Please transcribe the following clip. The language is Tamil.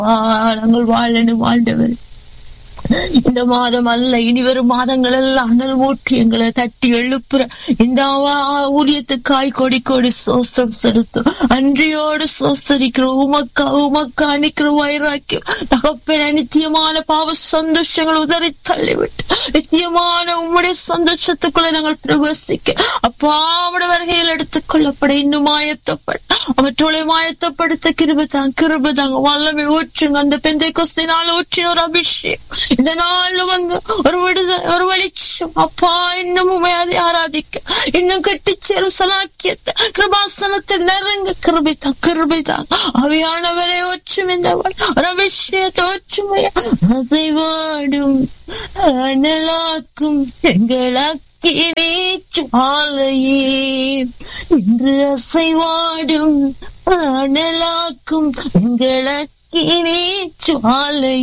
நாங்கள் வாழணும் வாழ்ந்தவர் இந்த மாதம் அல்ல இனி வரும் மாதங்கள் எல்லாம் அனல் ஊற்றி எங்களை தட்டி எழுப்புற இந்த ஆவா- ஊழியத்துக்காய் கொடி கொடி சோஸ்திரம் செலுத்தும் அன்றியோடு சோஸ்தரிக்கிற உமக்கா உமக்கா நிக்கிற வைராக்கியம் தகப்பன நித்தியமான பாவ சந்தோஷங்கள் உதறி தள்ளிவிட்டு நித்தியமான உம்முடைய சந்தோஷத்துக்குள்ள நாங்கள் பிரவேசிக்க அப்பா அவட வருகையில் எடுத்துக் கொள்ளப்பட இன்னும் ஆயத்தப்பட அவற்றோலை மாயத்தப்படுத்த கிருபதாங்க கிருபதாங்க வல்லமை ஊற்றுங்க அந்த பெந்தை கொஸ்தினால் ஊற்றின ஒரு அபிஷேகம் இந்த நாள்ல வந்து ஒரு விடுதலை ஒரு வெளிச்சம் அப்பா இன்னும் உண்மை அதை ஆராதிக்க இன்னும் கட்டிச்சேரும் சலாக்கியத்தை கிருபாசனத்தில் நெருங்க கிருபிதான் கிருபிதான் அவையானவரை ஒற்றும் இந்த ஒரு அபிஷேகத்தை ஒற்றுமையா அசைவாடும் அனலாக்கும் எங்களாக்கி நீச்சுமாலையே இன்று அசைவாடும் அனலாக்கும் எங்களக்கி நீச்சுமாலையே